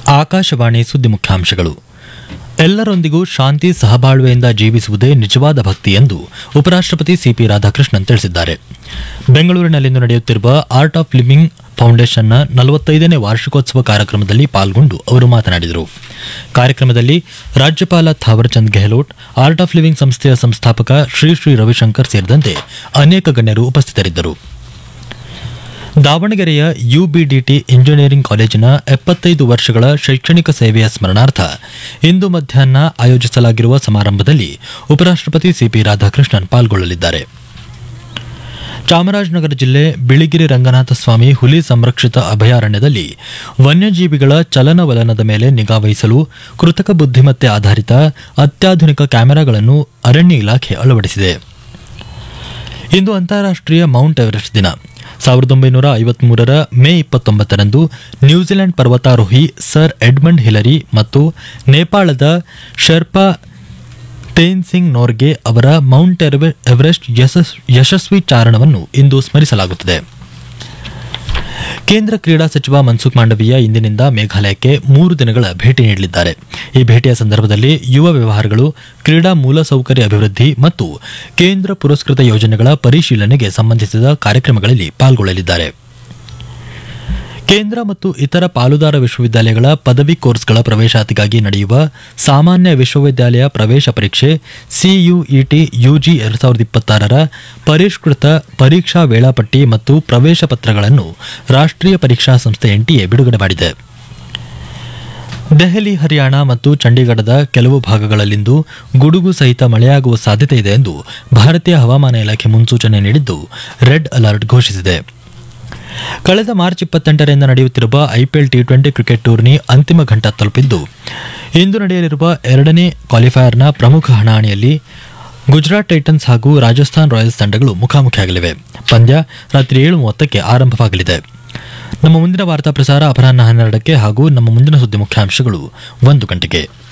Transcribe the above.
ಆಕಾಶವಾಣಿ ಸುದ್ದಿ ಮುಖ್ಯಾಂಶಗಳು ಎಲ್ಲರೊಂದಿಗೂ ಶಾಂತಿ ಸಹಬಾಳ್ವೆಯಿಂದ ಜೀವಿಸುವುದೇ ನಿಜವಾದ ಭಕ್ತಿ ಎಂದು ಉಪರಾಷ್ಟಪತಿ ಸಿಪಿ ರಾಧಾಕೃಷ್ಣನ್ ತಿಳಿಸಿದ್ದಾರೆ ಬೆಂಗಳೂರಿನಲ್ಲಿಂದು ನಡೆಯುತ್ತಿರುವ ಆರ್ಟ್ ಆಫ್ ಲಿವಿಂಗ್ ಫೌಂಡೇಶನ್ನ ನಲವತ್ತೈದನೇ ವಾರ್ಷಿಕೋತ್ಸವ ಕಾರ್ಯಕ್ರಮದಲ್ಲಿ ಪಾಲ್ಗೊಂಡು ಅವರು ಮಾತನಾಡಿದರು ಕಾರ್ಯಕ್ರಮದಲ್ಲಿ ರಾಜ್ಯಪಾಲ Thaawarchand Gehlot art of living ಸಂಸ್ಥೆಯ ಸಂಸ್ಥಾಪಕ ಶ್ರೀ ಶ್ರೀ ರವಿಶಂಕರ್ ಸೇರಿದಂತೆ ಅನೇಕ ಗಣ್ಯರು ಉಪಸ್ಥಿತರಿದ್ದರು ದಾವಣಗೆರೆಯ ಯುಬಿಡಿಟಿ ಇಂಜಿನಿಯರಿಂಗ್ ಕಾಲೇಜಿನ ಎಪ್ಪತ್ತೈದು ವರ್ಷಗಳ ಶೈಕ್ಷಣಿಕ ಸೇವೆಯ ಸ್ಮರಣಾರ್ಥ ಇಂದು ಮಧ್ಯಾಹ್ನ ಆಯೋಜಿಸಲಾಗಿರುವ ಸಮಾರಂಭದಲ್ಲಿ ಉಪರಾಷ್ಟಪತಿ ಸಿಪಿ ರಾಧಾಕೃಷ್ಣನ್ ಪಾಲ್ಗೊಳ್ಳಲಿದ್ದಾರೆ ಚಾಮರಾಜನಗರ ಜಿಲ್ಲೆ ಬಿಳಿಗಿರಿ ರಂಗನಾಥ ಸ್ವಾಮಿ ಹುಲಿ ಸಂರಕ್ಷಿತ ಅಭಯಾರಣ್ಯದಲ್ಲಿ ವನ್ಯಜೀವಿಗಳ ಚಲನವಲನದ ಮೇಲೆ ನಿಗಾವಹಿಸಲು ಕೃತಕ ಬುದ್ಧಿಮತ್ತೆ ಆಧಾರಿತ ಅತ್ಯಾಧುನಿಕ ಕ್ಯಾಮೆರಾಗಳನ್ನು ಅರಣ್ಯ ಇಲಾಖೆ ಅಳವಡಿಸಿದೆ ಇಂದು ಅಂತಾರಾಷ್ಟೀಯ ಮೌಂಟ್ ಎವರೆಸ್ಟ್ ದಿನ ಸಾವಿರದ ಒಂಬೈನೂರ ಐವತ್ಮೂರರ ಮೇ ಇಪ್ಪತ್ತೊಂಬತ್ತರಂದು ನ್ಯೂಜಿಲೆಂಡ್ ಪರ್ವತಾರೋಹಿ ಸರ್ ಎಡ್ಮಂಡ್ ಹಿಲರಿ ಮತ್ತು ನೇಪಾಳದ ಶೆರ್ಪಾ ತೇನ್ ಸಿಂಗ್ ನೋರ್ಗೆ ಅವರ ಮೌಂಟ್ ಎರ್ವೆ- ಎವರೆಸ್ಟ್ ಯಶಸ್- ಯಶಸ್ವಿ ಚಾರಣವನ್ನು ಇಂದು ಸ್ಮರಿಸಲಾಗುತ್ತದೆ ಕೇಂದ್ರ ಕ್ರೀಡಾ ಸಚಿವ ಮನ್ಸುಖ್ ಮಾಂಡವೀಯ ಇಂದಿನಿಂದ ಮೇಘಾಲಯಕ್ಕೆ ಮೂರು ದಿನಗಳ ಭೇಟಿ ನೀಡಲಿದ್ದಾರೆ ಈ ಭೇಟಿಯ ಸಂದರ್ಭದಲ್ಲಿ ಯುವ ವ್ಯವಹಾರಗಳು ಕ್ರೀಡಾ ಮೂಲಸೌಕರ್ಯ ಅಭಿವೃದ್ಧಿ ಮತ್ತು ಕೇಂದ್ರ ಪುರಸ್ಕೃತ ಯೋಜನೆಗಳ ಪರಿಶೀಲನೆಗೆ ಸಂಬಂಧಿಸಿದ ಕಾರ್ಯಕ್ರಮಗಳಲ್ಲಿ ಪಾಲ್ಗೊಳ್ಳಲಿದ್ದಾರೆ ಕೇಂದ್ರ ಮತ್ತು ಇತರ ಪಾಲುದಾರ ವಿಶ್ವವಿದ್ಯಾಲಯಗಳ ಪದವಿ ಕೋರ್ಸ್ಗಳ ಪ್ರವೇಶಾತಿಗಾಗಿ ನಡೆಯುವ ಸಾಮಾನ್ಯ ವಿಶ್ವವಿದ್ಯಾಲಯ ಪ್ರವೇಶ ಪರೀಕ್ಷೆ ಸಿಯುಇಟಿ ಯುಜಿ ಎರಡ್ ಸಾವಿರದ ಇಪ್ಪತ್ತಾರರ ಪರಿಷ್ಕೃತ ಪರೀಕ್ಷಾ ವೇಳಾಪಟ್ಟಿ ಮತ್ತು ಪ್ರವೇಶ ಪತ್ರಗಳನ್ನು ರಾಷ್ಟ್ರೀಯ ಪರೀಕ್ಷಾ ಸಂಸ್ಥೆ ಎನ್ಟಿಎ ಬಿಡುಗಡೆ ಮಾಡಿದೆ ದೆಹಲಿ ಹರಿಯಾಣ ಮತ್ತು ಚಂಡೀಗಢದ ಕೆಲವು ಭಾಗಗಳಲ್ಲಿಂದು ಗುಡುಗು ಸಹಿತ ಮಳೆಯಾಗುವ ಸಾಧ್ಯತೆ ಇದೆ ಎಂದು ಭಾರತೀಯ ಹವಾಮಾನ ಇಲಾಖೆ ಮುನ್ಸೂಚನೆ ನೀಡಿದ್ದು ರೆಡ್ ಅಲರ್ಟ್ ಘೋಷಿಸಿದೆ ಕಳೆದ ಮಾರ್ಚ್ ಇಪ್ಪತ್ತೆಂಟರಿಂದ ನಡೆಯುತ್ತಿರುವ IPL T twenty cricket tourney ಅಂತಿಮ ಘಟ್ಟ ತಲುಪಿದ್ದು ಇಂದು ನಡೆಯಲಿರುವ ಎರಡನೇ ಕ್ವಾಲಿಫೈಯರ್ನ ಪ್ರಮುಖ ಹಣಾಹಣಿಯಲ್ಲಿ ಗುಜರಾತ್ ಟೈಟನ್ಸ್ ಹಾಗೂ ರಾಜಸ್ಥಾನ್ ರಾಯಲ್ಸ್ ತಂಡಗಳು ಮುಖಾಮುಖಿಯಾಗಲಿವೆ ಪಂದ್ಯ ರಾತ್ರಿ ಏಳು ಮೂವತ್ತಕ್ಕೆ ಆರಂಭವಾಗಲಿದೆ ನಮ್ಮ ಮುಂದಿನ ವಾರ್ತಾ ಪ್ರಸಾರ ಅಪರಾಹ್ನ ಹನ್ನೆರಡಕ್ಕೆ ಹಾಗೂ ನಮ್ಮ ಮುಂದಿನ ಸುದ್ದಿ ಮುಖ್ಯಾಂಶಗಳು ಒಂದು ಗಂಟೆಗೆ